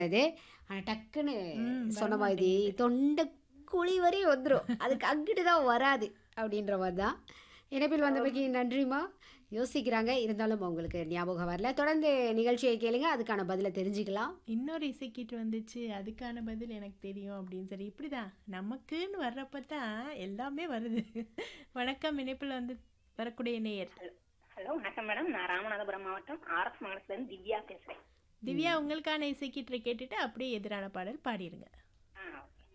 அது ஆனால் டக்குன்னு ம், சொன்ன மாதிரி வரமாட்டேங்குது. தொண்டை குழி வரையும் வந்துடும் அதுக்கு அங்கிட்டு தான் வராது அப்படின்ற மாதிரி தான் இணைப்பில் வந்தமைக்கு நன்றிம்மா யோசிக்கிறாங்க இருந்தாலும் அவங்களுக்கு ஞாபகம் வரல தொடர்ந்து நிகழ்ச்சியை கேளுங்க அதுக்கான பதிலை தெரிஞ்சுக்கலாம் இன்னொரு இசைக்கீட்டு வந்துச்சு அதுக்கான பதில் எனக்கு தெரியும் அப்படின்னு சொல்லி இப்படிதான் நமக்குன்னு வர்றப்ப தான் எல்லாமே வருது வணக்கம் இணைப்பில் வந்து வரக்கூடிய நேயர் ஹலோ வணக்கம் மேடம் நான் ராமநாதபுரம் மாவட்டம் ஆர்எஸ் மங்கலத்துலேருந்து திவ்யா பேசுகிறேன் திவ்யா உங்களுக்கான இசைக்கீட்டை கேட்டுட்டு அப்படியே எதிரான பாடல் பாடிடுங்க